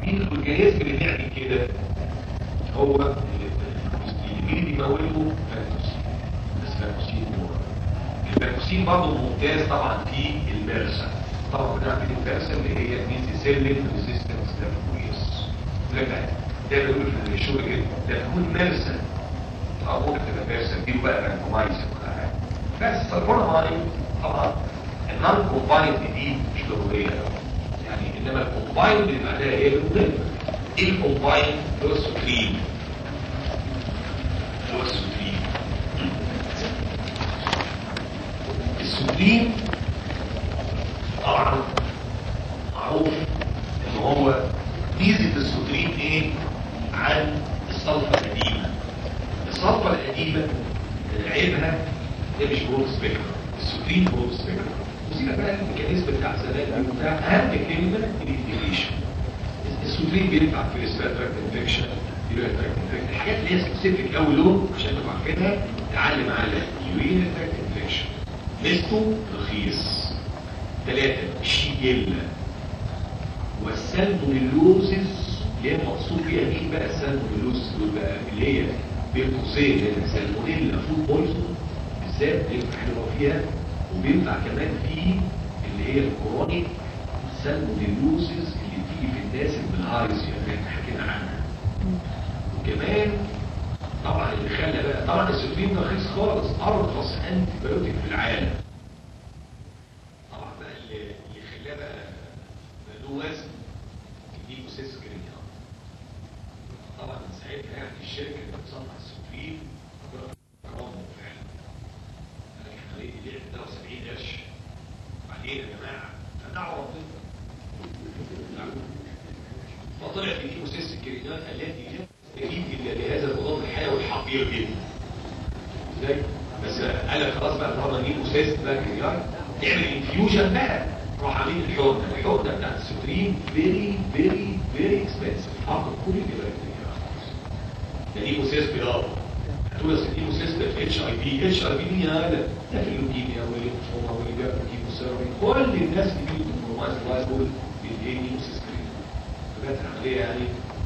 مين الاورجانيزم اللي بيعمل كده هو اللي بيجي بيموته فاكوسين بس فاكوسين مور الفاكوسين برضه ممتاز طبعا في المرسى طبعا بنعمل المرسى اللي هي ميزيسيلين ريزيستنس للفويس لا لا ده بيقول في الشغل كده ده تكون مرسى اه ممكن تبقى مرسى دي بقى رانكومايزر ولا حاجه بس الفورماين طبعا النون كومبايند دي مش ضروريه يعني انما الكومبايند اللي بعدها هي المهمه ايه الكومبايند هو السكرين هو السكرين السكرين طبعا معروف ان هو ميزه السكرين ايه عن الصلفه القديمه الصلفه القديمه عيبها ده مش برود سبيكتر السكرين برود سبيكتر وسيبك بقى الميكانيزم بتاع زمان دي وبتاع اهم كلمه الانتجريشن السكرين بينفع في الريسبيرتراكت انفكشن يوريا تراكت انفكشن الحاجات اللي هي سبيسيفيك قوي له عشان تبقوا عارفينها تعلم على يوريا تراكت انفكشن ميزته رخيص ثلاثه شيجيلا والسالمونيلوزيس اللي هي مقصود بيها مين بقى السالمونيلوزيس دول بقى اللي هي بين قوسين اللي هي سالمونيلا فود بويزون بالذات بينفع حلوه فيها وبينفع كمان في اللي هي الكورونيك سالمونيلوزيس اللي بتيجي في الناس بالهايز اللي احنا حكينا عنها وكمان طبعا اللي خلى بقى طبعا السوفين ده رخيص خالص ارخص انتي بايوتيك في العالم طبعا بقى اللي اللي خلاه بقى له وزن يجيبوا سيسكرين طبعا من ساعتها يعني الشركه اللي بتصنع السوفين كرامه فعلا احنا ليه ليه ده 70 قرش بعدين يا جماعه فدعوا ربنا فطلعت الكيموسيس الكرينات التي لا تجيب الا لهذا المضاد الحيوي الحقير جدا ازاي بس قال لك خلاص بقى طالما الكيموسيس بقى كرينات تعمل انفيوجن بقى راح عاملين الحقنه الحقنه بتاعت السوترين فيري فيري فيري اكسبنسيف فقط كل اللي بقى ده ايموسيس بيضاء هتقول اصل ايموسيس ده اتش اي في اتش اي في دي هذا ده في اللوكيميا والليمفوما والكيموثيرابي كل الناس اللي بيجوا بالكروماز لايف دول بيديه ايموسيس كريم فكانت العمليه يعني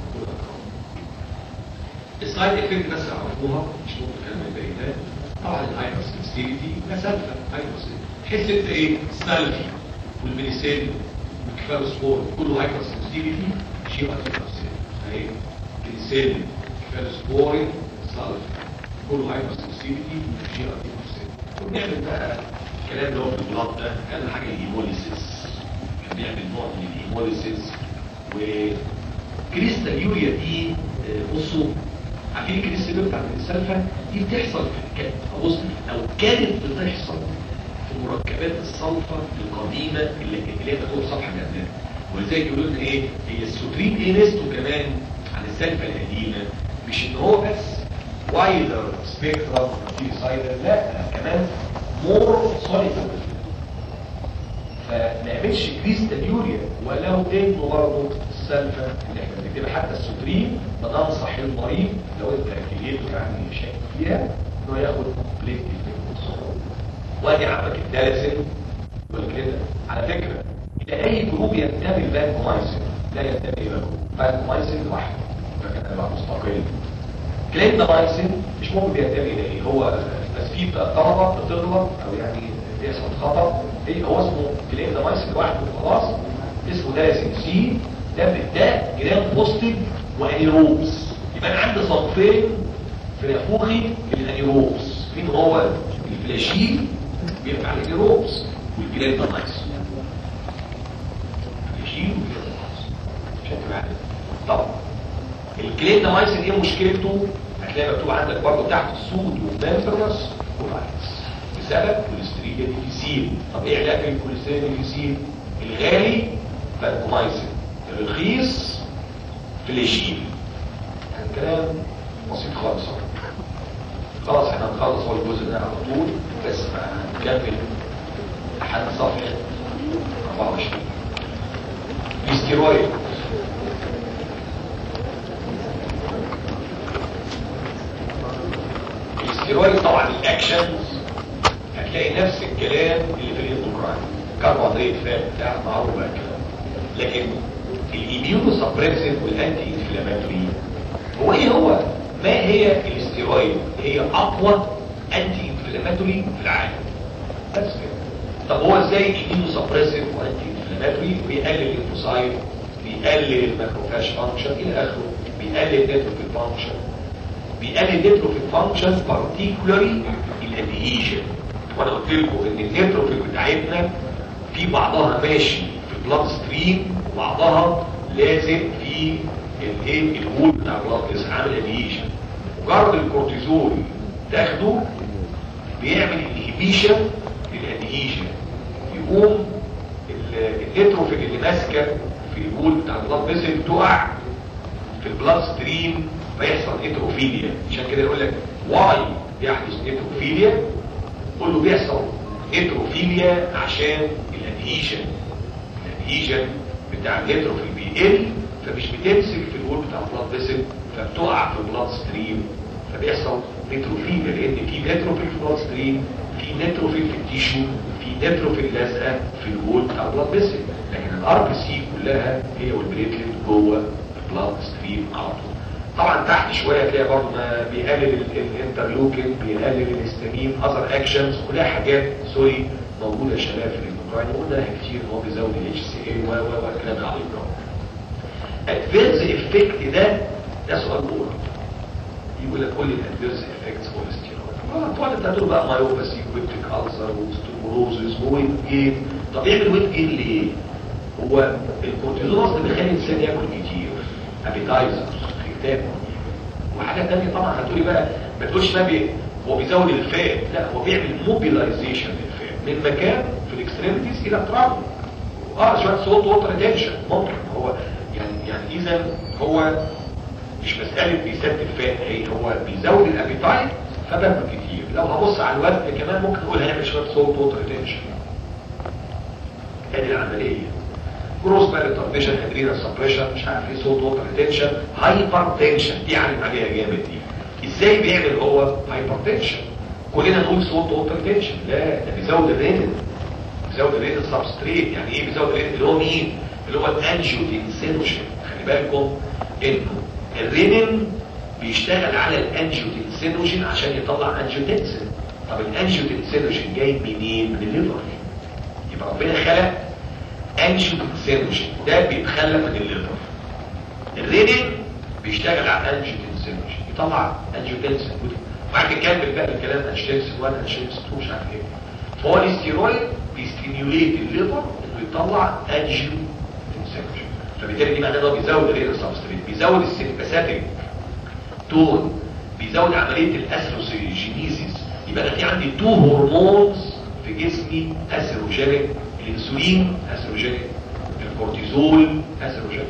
السلايد افكت بس عرفوها مش ممكن كلام البيانات طبعا الهايبر سنسيتيفيتي مسافه هايبر تحس انت ايه سالفي والمينيسيل والكفالوسبور كله هايبر سنسيتيفيتي شيء هايبر اهي مينيسيل كفالوسبوري سالفي كله هايبر سنسيتيفيتي شيء هايبر وبنعمل بقى الكلام اللي هو في البلاد ده كان حاجه الهيموليسيس كان بيعمل نوع من الهيموليسيس وكريستال يوريا دي آه، بصوا عارفين الكريستال يوريا بتاعت السلفه دي بتحصل كانت بص او كانت بتحصل في مركبات الصلفه القديمه اللي اللي هي تاخد صفحه جنبها ولذلك يقولوا لنا ايه هي السوترين ايه ميزته كمان عن السلفه القديمه مش ان هو بس وايدر سبيكترم سايدر لا كمان مور سوليتر فما يعملش كريستال يوريا ولو انه برضه السلفه اللي احنا بنكتبها حتى السوترين بننصح المريض لو انت اكليته يعني شاك فيها انه ياخد بليت وادي عندك الدالسين والكده على فكره الى اي جروب ينتمي الفانكومايسين لا ينتمي الى جروب فانكومايسين لوحده فكان هيبقى مستقل كليندامايسين مش ممكن بينتمي اليه هو بس في طلبه بتغلط او يعني بيحصل خطا ايه هو اسمه كليندامايسين لوحده خلاص اسمه دالسين سي ده ده جرام بوستيف وانيروبس يبقى انا عندي صنفين في نافوخي الانيروبس مين هو الفلاشين بيرفع الانيروبس والجليندامايسين الفلاشين والجليندامايسين عشان تبقى عارف طبعا الكليندامايسين ايه مشكلته هتلاقي مكتوب عندك برضه تحت السود والممبرنس وفايتس بسبب كوليسترول ديفيسيل طب ايه علاج الكوليسترول ديفيسيل الغالي فانكومايسين الرخيص فلاشين كان كلام بسيط خالص خلاص احنا هنخلص هو الجزء ده على طول بس هنكمل لحد صفحه 24 الاستيرويد الاستيرويد طبعا الاكشنز هتلاقي نفس الكلام اللي في الاندوكراين كربوهيدرات فات بتاع معروف بقى الكلام لكن الاميونو سبريسيف والانتي انفلاماتوري هو ايه هو ما هي الاستيرويد هي اقوى انتي انفلاماتوري في العالم بس كده طب هو ازاي اميونو سبريسيف وانتي انفلاماتوري بيقلل الانفوسايد بيقلل الماكروفاج فانكشن الى اخره بيقلل النيتروفيل فانكشن بيقلل النيتروفيل فانكشن بارتيكولاري الادهيجن وانا قلت لكم ان النيتروفيل بتاعتنا في بعضها ماشي في البلاد ستريم وبعضها لازم في الايه الوول بتاع البلاد فيسل عامل ادهيجن مجرد الكورتيزول تاخده بيعمل انهبيشن للادهيجن يقوم النيتروفيل اللي ماسكه في الوول بتاع البلاد فيسل تقع في البلاد ستريم فيحصل نيتروفيليا عشان كده يقول لك واي يحدث نيتروفيليا قول له بيحصل نيتروفيليا عشان الادهيجن الادهيجن بتاع النيتروفيل بيقل فمش بتمسك في الوول بتاع البلاد فيسل فبتقع في البلاد ستريم فبيحصل نيتروفيليا لان في نيتروفيل في البلاد ستريم في نيتروفيل في التيشو في نيتروفيل لازقه في الوول بتاع البلاد فيسل لكن الار بي سي كلها هي والبليتلت جوه البلاد ستريم على طول طبعا تحت شويه تلاقي برضه ما بيقلل الانترلوكين بيقلل الهستامين اذر اكشنز كلها حاجات سوري موجوده يا شباب في الاندوكراين وقلنا كتير ان هو بيزود الاتش سي اي و و و الكلام ده عليه ادفيرز افكت ده ده سؤال مهم يقول لك كل الادفيرز افكتس هو الاستيرويد طبعا انت هتقول بقى مايوباسي ويبتيك السر وستوموروزس وويت جين طب يعمل ويت جين ليه؟ هو الكورتيزون اصلا بيخلي الانسان ياكل كتير ابيتايزر ختام وحاجات تانية طبعا هتقولي بقى ما تقولش بقى بي هو بيزود الفات لا هو بيعمل موبيلايزيشن للفات من مكان في الاكستريميتيز الى التراب اه شويه صوت ووتر ريتنشن ممكن هو يعني يعني اذا هو مش مساله بيثبت الفات هي هو بيزود الابيتايت فباكل كتير لو هبص على الوزن كمان ممكن نقول هنعمل شويه صوت ووتر ريتنشن ادي العمليه جروس بقى ريتارديشن ادرينال سبريشن مش عارف ايه صوت ووتر ريتنشن هايبر تنشن دي علم عليها جامد دي ازاي بيعمل هو هايبر تنشن كلنا نقول صوت ووتر تنشن لا ده بيزود الرينين بيزود الرينين سبستريت يعني ايه بيزود الرينين اللي هو مين اللي هو الانجيوتنسينوجين خلي بالكم انه الرينين بيشتغل على الانجيوتنسينوجين عشان يطلع انجيوتنسين طب الانجيوتنسينوجين جاي منين من الليفر يبقى ربنا خلق انجيوتنسينوجين ده بيتخلق من الليفر الرينين بيشتغل على الانجيوتنسينوجين يطلع انجيوتنسين معاك كمل بقى الكلام انجيوتنسين 1 انجيوتنسين 2 مش عارف ايه فهو الاستيرويد بيستيميوليت الليفر انه يطلع انجيوتنسينوجين فبالتالي دي معناه انه بيزود الرينين سبستريت بيزود السيمباثيك تون بيزود عمليه الاثروسيجينيسيس يبقى انا في عندي تو هرمونز في جسمي اثروجينيك الانسولين اثروجينيك الكورتيزول اثروجينيك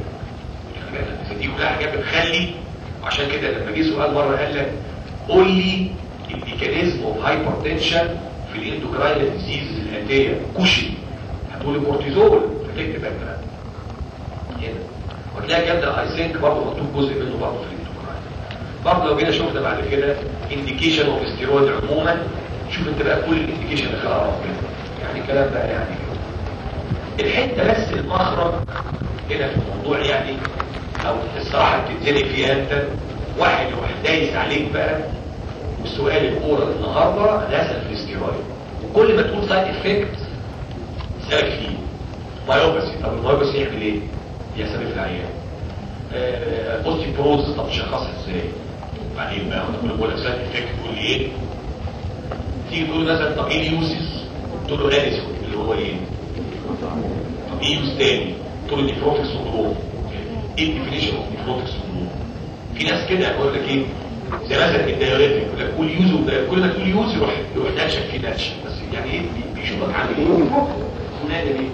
دي كلها حاجات بتخلي عشان كده لما جه سؤال مره قال لك قول لي الميكانيزم اوف هايبرتنشن في الاندوكراين ديزيز الاتيه كوشي هتقول الكورتيزول فتكتب بقى الكلام هنا وتلاقي جنب الايزنك برضه مكتوب جزء منه برضه في الاندوكراين برضه لو جينا شفنا بعد كده انديكيشن اوف ستيرويد عموما شوف انت بقى كل الانديكيشن اللي خلقها ربنا يعني الكلام بقى يعني الحته بس المخرج هنا في الموضوع يعني او الصراحه بتتزنق فيها انت واحد يروح دايس عليك بقى والسؤال الاورال النهارده انا هسال في الاستيرويد وكل ما تقول سايد افكت سالك فيه مايوباسي طب المايوباسي يعمل ايه؟ يحسب في العيان آه بوستي بروز طب شخصها ازاي؟ وبعدين بقى انا كل بقول لك سايد افكت تقول لي ايه؟ تيجي تقول مثلا طب ايه اليوسز؟ تقول له اديسون اللي هو ايه؟ طب ايه يوز تاني؟ تقول له ديفروتيك سندروم ايه الديفينيشن اوف ديفروتيك سندروم؟ في ناس كده يقول لك ايه؟ زي مثلا الدايوريتك يقول لك قول يوز وده كل ما تقول يوز يروح يروح ناتشك في ناتش بس يعني ايه بيشوفك عامل ايه؟ ونادي ايه؟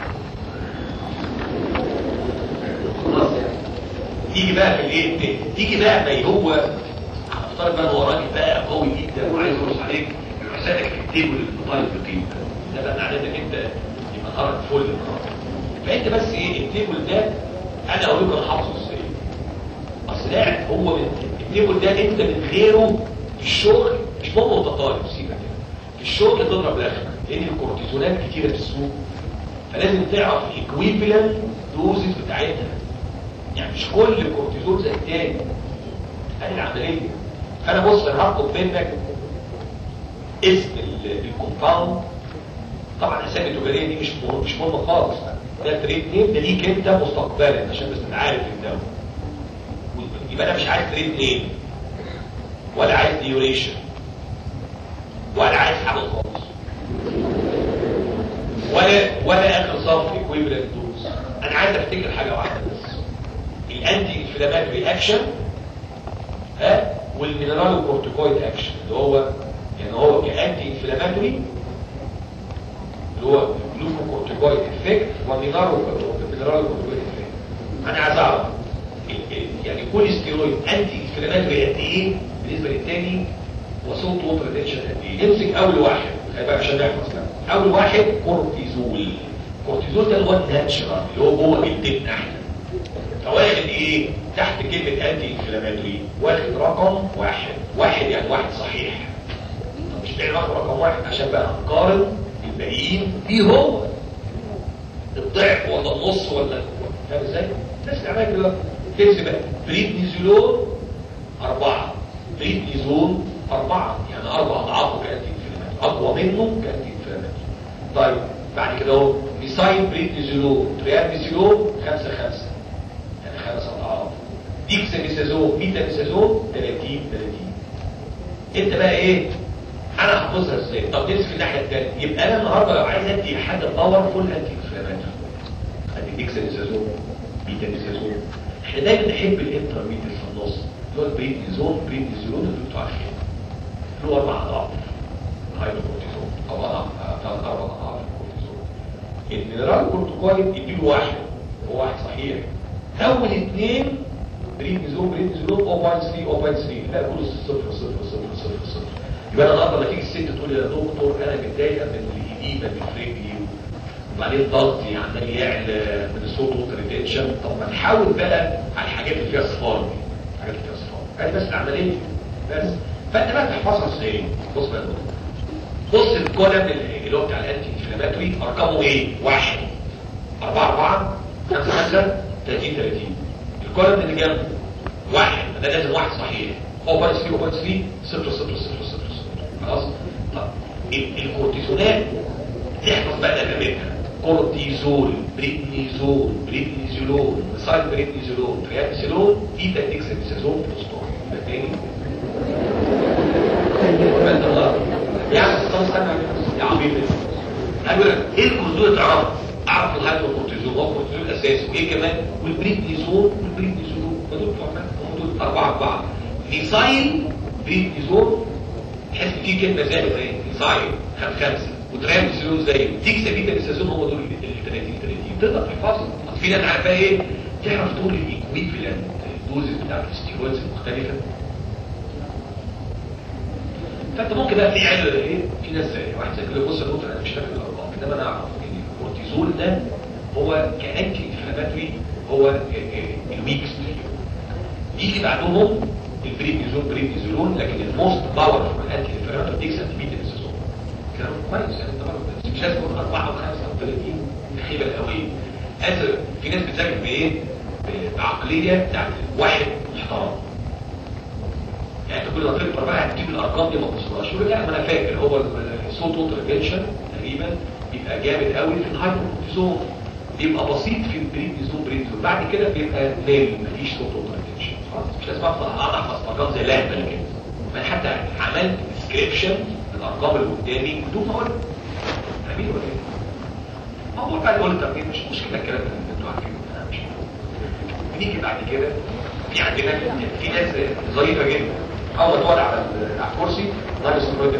خلاص تيجي بقى في الايه؟ تيجي بقى ما هو هنفترض بقى هو راجل بقى قوي جدا وعايز يرقص عليك يروح سالك في التيبل الطالب بقيمه ده بقى معناه انك انت يبقى نهارك فل النهارده فانت بس ايه التيبل ده انا اقول لك انا حافظه ازاي اصل لا هو من التيبل ده انت من غيره في الشغل مش مهم وانت طالب سيبك في الشغل تضرب لخمه لان الكورتيزونات كتيره في السوق فلازم تعرف الايكويفالنت دوزز بتاعتها بتاعتها يعني مش كل كورتيزول زي التاني هذه العمليه فانا بص انا هطلب منك اسم الكومباوند طبعا اسامي التجاريه دي مش مهم مش مهمه خالص ده تريد نيم ده ليك انت مستقبلا عشان بس تبقى عارف الدواء يبقى انا مش عايز تريد نيم ولا عايز ديوريشن ولا عايز حاجه خالص ولا ولا اخر صف ايكويفالنت دوز انا عايز افتكر حاجه واحده بس الانتي انفلاماتوري اكشن ها والمينرال كورتيكويد اكشن اللي هو يعني هو كانتي انفلاماتوري اللي هو جلوكوكورتيكويد افكت ومينرال مينرال كورتيكويد افكت انا عايز اعرف يعني كل ستيرويد انتي انفلاماتوري قد ايه بالنسبه للتاني وصوت ووتر ريتنشن قد ايه نمسك اول واحد خلي بالك عشان نحفظ اول واحد كورتيزول الكورتيزول ده اللي هو الناتشرال اللي هو جوه جلدتنا احنا فواخد ايه تحت كلمه انتي انفلاماتوري واخد رقم واحد واحد يعني واحد صحيح طب مش لاقي رقم واحد عشان بقى نقارن الباقيين بيه هو الضعف ولا النص ولا فاهم ازاي؟ الناس تعمل كده تكسب بريدنيزولون أربعة بريدنيزون أربعة يعني أربع أضعافه كأنتي انفلاماتوري أقوى منه كأنتي انفلاماتوري طيب بعد كده اهو ميسايل بريدنيزولون تريادنيزولون خمسة خمسة يعني خمس أضعاف ديكساميثازون ميتاميثازون 30 30 انت بقى ايه انا حافظها ازاي طب نمسك الناحيه الثانيه يبقى انا النهارده لو عايز ادي حاجه باور فول انتي انفلاماتوري ادي ديكساميثازون ميتاميثازون احنا دايما نحب الانترميديت في النص اللي هو البريدنيزون بريدنيزولون اللي انتوا عارفينه اللي هو اربع اضعاف هايدروكورتيزون او اضعاف ثلاث اربع اضعاف الكورتيزون المينرال كورتيكويد يديله واحد هو واحد صحيح اول اثنين بريدنيزون بريدنيزولون 0.3 0.3 لا كله صفر صفر صفر صفر صفر يبقى انا النهارده لما تيجي الست تقول لي يا دكتور انا متضايقه من الاديمه من في رجلي وبعدين ضغطي عمال يعلى من الصوت والريتنشن طب ما نحاول بقى على الحاجات اللي فيها صفار دي الحاجات اللي فيها صفار هذه بس العمليه بس فانت بقى تحفظها ازاي بص بقى بص الكولم اللي هو بتاع الانتي انفلاماتوري ارقامه ايه؟ واحد 4 4 5 5 30 30 الكولم اللي جنبه واحد ده لازم واحد صحيح 0.3 0.3 0 0 0 0 0 خلاص طب الكورتيزونات تحفظ بقى تمامها كورتيزول بريدنيزول بريدنيزولون ميثايل بريدنيزولون ترياميثيلون بيتا ديكساميثازون بوستون يبقى تاني بنت الله يا عم استنى استنى يا عبيط اقول لك ايه الكورتيزول تعرفه اعرف الهايدروكورتيزون هو الكورتيزول الاساسي وايه كمان والبريدنيزول والبريدنيزولون دول بتوع دول اربعه اربعه ميثايل بريدنيزول تحس في كلمه زي زي ميثايل خمسه وترامسيون زي تيجي بيتا بيسازون هو دول ال 30 30 تقدر تحفظهم في ناس عارفه ايه تعرف تقول الايكويفالنت دوزز بتاعت الستيرويدز المختلفه فانت ممكن بقى في علم ايه في ناس زي واحد زي كده بص النقطه انا مش فاكر الارقام انما انا اعرف ان الكورتيزول ده هو كانتي انفلاماتوري هو الويك ستيرويد يجي بعدهم البريدنيزون بريدنيزولون لكن الموست باور في الانتي انفلاماتوري ديكس انتي بيتا بيسازون كلام كويس يعني طبعا مش لازم تكون 4 و5 او 30 الخيبه القويه اسف في ناس بتذاكر بايه بعقليه بتاعت واحد محترم يعني انت كل ما تكبر بقى هتجيب الارقام دي ما توصلهاش يقول لا ما انا فاكر هو الصوت وترفنشن تقريبا بيبقى جامد قوي في الهايبوكورتيزون بيبقى بسيط في البريدنيزون بريدنيزون بعد كده بيبقى نيل مفيش صوت وترفنشن خلاص مش لازم اقعد احفظ ارقام زي لهبل كده انا حتى عملت ديسكريبشن الارقام اللي قدامي بدون ما اقول فاهمين ولا ايه؟ موضوع بقى يقول طب مش مشكله الكلام اللي انتوا عارفينه انا مش نيجي بعد كده في عندنا في ناس ظريفه جدا اول ما تقعد على على الكرسي ناقص سترويد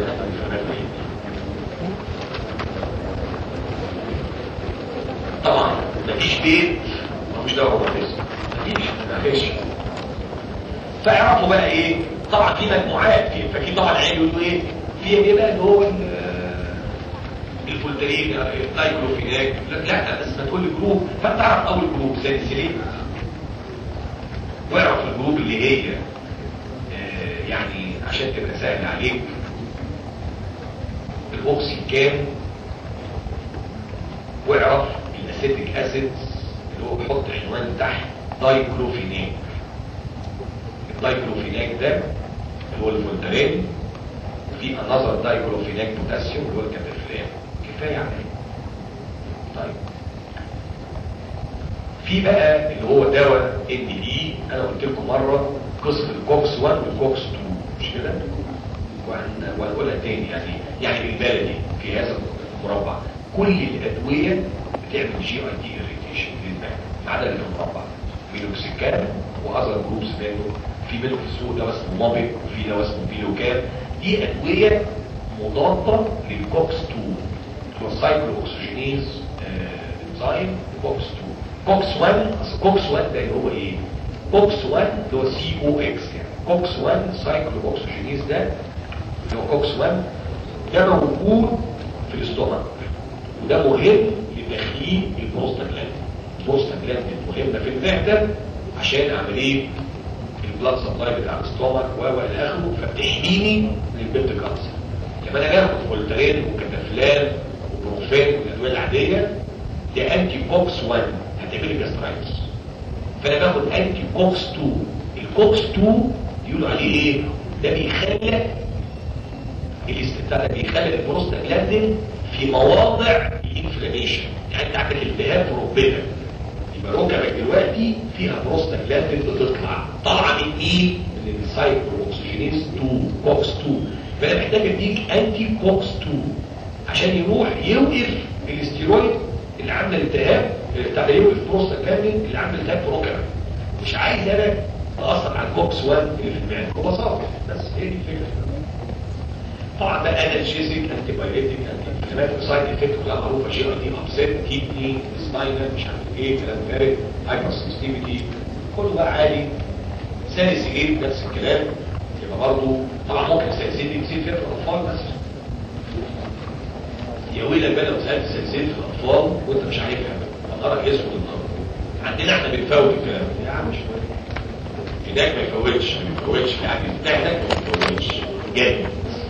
طبعا مفيش بيت مفيش دواء مفيش مفيش مفيش فاعرفوا بقى ايه طبعا في مجموعات في فاكرين طبعا عيل يقولوا ايه في ايه بقى اللي هو الفولترين الدايكلوفيناك لا بس ما تقول لي جروب فانت تعرف اول جروب زي السليم واعرف الجروب اللي هي آه يعني عشان تبقى سهل عليك الاوكسي كام واعرف الاسيتيك اسيدز اللي هو بيحط عنوان تحت دايكلوفيناك الدايكلوفيناك ده اللي هو الفولتارين في النظر دايكلوفيناك بوتاسيوم اللي هو الكتافلام كفايه عليه طيب في بقى اللي هو دواء ان دي انا قلت لكم مره قصه الكوكس 1 والكوكس 2 مش كده وهن- وهنقولها تاني يعني يعني بالبلدي في هذا المربع كل الادويه بتعمل جي اي تي اريتيشن للدماغ ما عدا اللي في المربع ميلوكسيكان واذر جروبس منه في منه في السوق دواء اسمه موبيك وفي دواء اسمه بيلوكان دي ادويه مضاده للكوكس 2 اللي هو سايكلو اوكسجينيز انزيم كوكس 2 كوكس 1 اصل كوكس 1 ده اللي هو ايه كوكس 1 اللي هو سي او اكس يعني كوكس 1 سايكلو اوكسجينيز ده اللي هو كوكس 1 ده موجود في الاستومك وده مهم لتخليل البروستاجلاند البروستاجلاند مهمه في المعده عشان عمليه البلاد سبلاي بتاع الاستومك و و الى اخره فبتحميني من البنت كانسر لما انا باخد فولترين وكتافلان وبروفين والادويه العاديه دي انتي كوكس 1 هتعمل لي جاسترايتس فانا باخد انتي كوكس 2 الكوكس 2 يقولوا عليه ايه ده بيخلق الاستبدال ده بيخلق البروستاجلاندين في مواضع الانفلاميشن يعني انت عندك التهاب في ركبتك يبقى ركبك دلوقتي فيها بروستاجلاندين بتطلع طالعه من مين؟ من السايكلوكسجينيز 2 كوكس 2 فانا محتاج اديك انتي كوكس 2 عشان يروح يوقف الاستيرويد اللي عامله الالتهاب بتاع ده يوقف بروستاجلاندين اللي عامله التهاب في ركبك مش عايز انا اثر على الكوكس 1 اللي في المعده ببساطه بس هي دي الفكره طبعا بقى انالجيزيك انتي بايريتيك انتي انفلاماتوري سايد افكت كلها معروفه جي اي دي ابسيت كيدني سباينال مش عارف ايه كلام فارغ هايبر سنسيتيفيتي كله بقى عالي ساليسيليت نفس الكلام يبقى برضه طبعا ممكن ساليسيليت دي تزيد فيها في الاطفال بس يا ويلك بقى لو سالت ساليسيليت في الاطفال وانت مش عارفها نهارك اسود النهارده عندنا احنا بنفوت الكلام ده. يا عم شويه هناك ما يفوتش ما يفوتش يعني بتاع هناك ما يفوتش جامد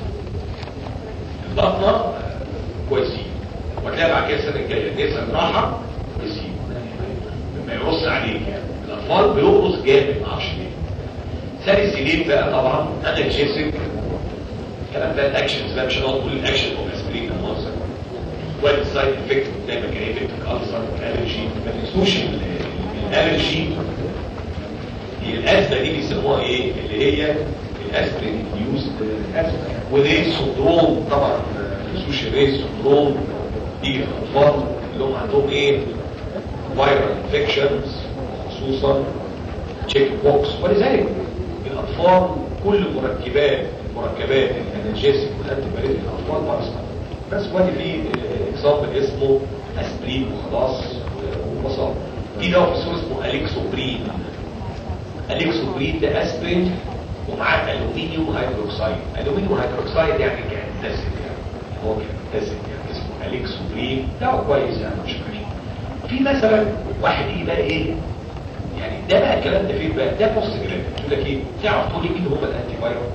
البطنة كويسين وتلاقي بعد كده السنة الجاية نسا راحة كويسين ما يرص عليك يعني الأطفال بيقرص جامد ما اعرفش ليه ثاني سنين بقى طبعا أنا جيسك الكلام ده الأكشنز ده مش هنقعد نقول الأكشن أوف أسبرين المؤاخذة وادي سايد افكت قدامك اهي بنتك ألسر والألرجي ما تنسوش ال- الألرجي هي الأزمة دي بيسموها إيه؟ اللي هي الأسبرين يوز أزمة وريس سندروم طبعا السوشي ريس سندروم دي في الأطفال اللي هم عندهم إيه؟ فايرال انفكشنز خصوصا تشيك بوكس ولذلك الأطفال كل مركبات المركبات الانرجيسك والانتي الاطفال بارسنال بس وادي في اكزامبل اسمه اسبرين وخلاص وبساطه في دواء في السوق اسمه اليكسوبرين اليكسوبرين ده اسبرين ومعاه الومنيوم هيدروكسيد الومنيوم هيدروكسيد يعني كانتاسيد يعني هو كانتاسيد يعني اسمه اليكسوبرين دواء كويس يعني مش وحش في مثلا واحد يجي بقى ايه يعني ده بقى الكلام ده فين بقى ده بوست جراد يقول لك ايه تعرف تقول لي مين هم الانتي فايروس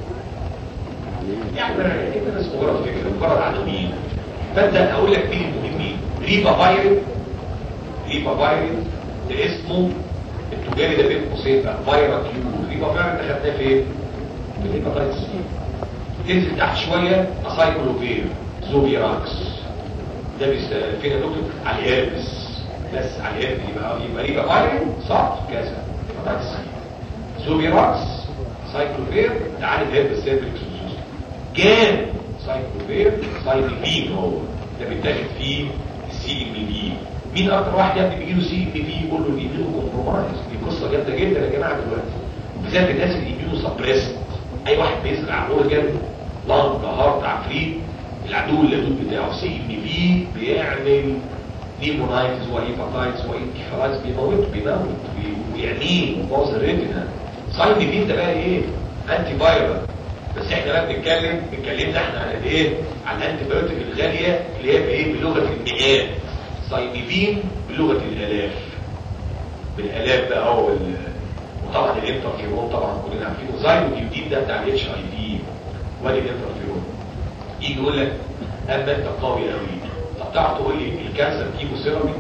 يعني انت بس مجرد فكره مجرد عناوين فانت اقول لك مين المهمين ريبا فايرين ريبا فايرين ده اسمه التجاري ده بين قوسين بقى فايرا كيو ريبا فايرين ده خدناه فين؟ في الهيباتايتس تنزل تحت شويه اسايكلوفير زوبيراكس ده بيست... فين يا دكتور؟ على الهربس بس على الهربس يبقى يبقى ريبا فايرين صح كذا هيباتايتس زوبيراكس سايكلوفير ده على الهربس سيرفكس جان سايكلوفير سايكلوفين هو ده بيتاخد فيه السي ام بي مين اكتر واحد يعني بيجي له سي ام بي يقول له الايميونو كومبرومايز دي قصه جامده جدا يا جماعه دلوقتي وبالذات الناس اللي ايميونو سبريست اي واحد بيزرع اورجن لانج هارت عفريت العدو اللدود بتاعه سي ام بي بيعمل نيمونايتس وهيباتايتس وانكفالايتس بيموت بيموت ويعميه وبوظ الريتنا ساين بي ده بقى ايه انتي فايرال بس احنا بقى بنتكلم اتكلمنا احنا عن الايه عن الانتي بايوتيك الغاليه اللي هي بايه بلغه المئات ساينيفين بلغه الالاف بالالاف بقى هو ال- وطبعا الانترفيرون طبعا كلنا عارفينه زايلوكيوتين ده بتاع الاتش اي في وادي الانترفيرون يجي يقول لك اما انت قوي قوي طب تعرف تقول لي الكانسر كيمو ثيرابي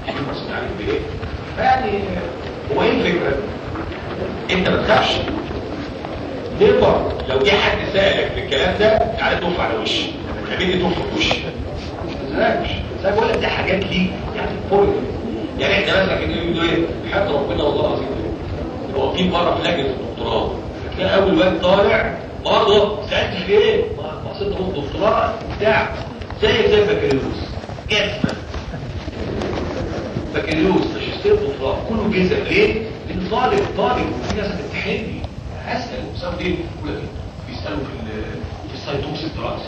تيومرز مش عارف ايه فيعني هو ايه الفكره انت ما تخافش نقدر لو جه حد سالك في الكلام ده تعالى توف على وشي تقابلني توف في وشي ازاي زي بقول لك دي حاجات ليك يعني فوق يعني احنا مثلا كده يقولوا ايه حتى ربنا والله العظيم واقفين بره في لجنه الدكتوراه تلاقي اول واد طالع برضه سالت في ايه؟ ما قصدت هو الدكتوراه بتاع زي زي بكالوريوس جسمه بكالوريوس ماجستير دكتوراه كله جزء ليه؟ لان طالب طالب وفي ناس بتمتحني اسال وبسبب ايه؟ يقول لك بيسالوا في ال- في السيتوكسيك دراجز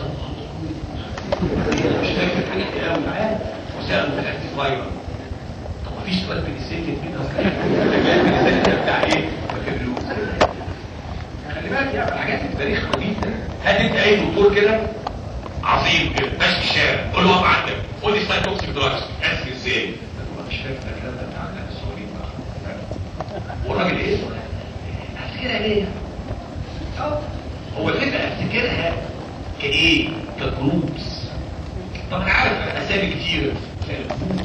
مش فاكر الحاجات دي قوي معاه وسالوا في الانتي فايرال طب ما فيش سؤال بنسيكت كده البنسيكت بتاع ايه؟ بكالوريوس خلي بالك يعني حاجات التاريخ جدا هل انت اي دكتور كده عظيم كده ماشي في الشارع قول له اقف عندك قول لي سايتوكسيك دراجز اسف ازاي؟ أنا مش فاكر الكلام ده بتاع الناس الصغيرين بقى والراجل ايه؟ افتكرها ليه؟ اه هو الفكره افتكرها كايه؟ كجروبس طب انا عارف اسامي كتير كالجروب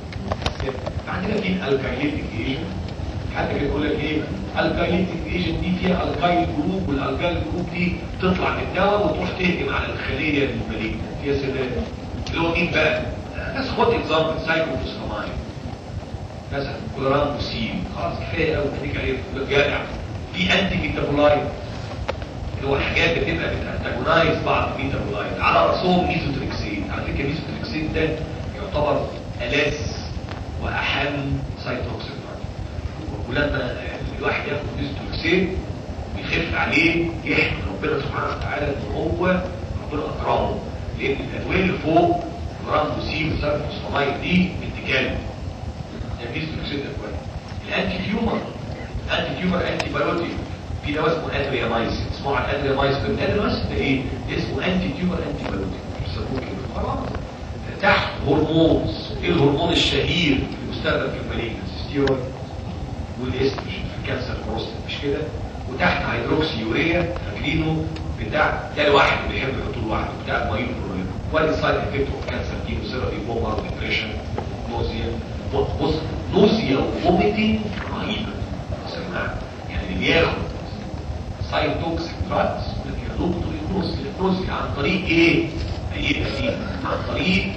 عندنا في الالكايليتيك ايجنت حد كده يقول لك ايه الكايليتيك ايجنت دي فيها الكايل جروب والالكايل جروب دي تطلع من الدواء وتروح تهجم على الخليه المالجنه يا سلام اللي هو مين بقى بس خد اكزامبل سايكوفوسفاماين مثلا كلورامبوسين خلاص كفايه قوي خليك عليه جدع في انتي ميتابولايت اللي هو حاجات بتبقى بتانتاجونايز بعض الميتابولايت على راسهم ميزوتريكسين على فكره ميزوتريكسين ده يعتبر ألذ واحن سايتوكسين ولما الواحد ياخد ميزوتريكسين بيخف عليه يحمد ربنا سبحانه وتعالى ان هو ربنا اكرمه لان الادويه اللي فوق كلورامبوسين وسايكوفوسفامايد دي بنت كلب يعني ميزوتريكسين ده كويس الانتي تيومر انتي تيومر انتي بايوتيك في دواء اسمه ادريامايسين اسمه على ادريامايسين الادريامايسين ده ايه اسمه انتي تيومر انتي بايوتيك بيسموه كده خلاص تحت هرمونز ايه الهرمون الشهير اللي بيستخدم في المالينس ستيرويد والاستروجين في الكانسر بروستات مش كده وتحت هيدروكسي يوريا فاكرينه بتاع ده الواحد اللي بيحب يحطه لوحده بتاع المايون بروبلم وادي سايد افكت اوف كانسر كيموثيرابي بومر ديبريشن نوزيا بص نوزيا وفوميتنج رهيبه سمعت يعني اللي بياخد سايتوكسيك دراجز يربطوا النوز النوز عن طريق ايه؟ هيبقى دي عن طريق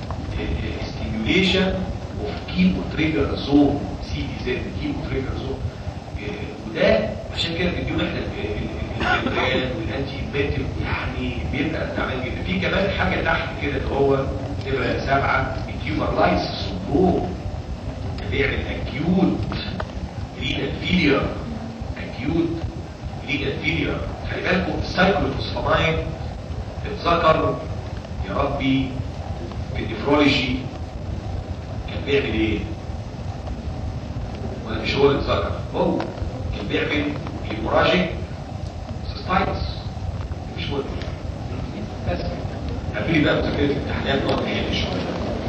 ستيميوليشن اوف كيمو تريجر زون سي دي زد كيمو تريجر زون وده عشان كده بيديهم احنا الجلدان والانتي بيتل يعني بيبقى تعبان جدا في كمان حاجه تحت كده اللي هو تبقى سبعه التيومر لايس سندروم بيعمل اكيوت رينال فيلير اكيوت رينال فيلير خلي بالكم السايكلوفوسفاماين اتذكر يا ربي في النفرولوجي كان بيعمل ايه؟ ولا مش هو اللي اتذكر هو كان بيعمل هيموراجيك سيستايتس مش هو بس قبل بقى مذاكره الامتحانات نقعد نحل شويه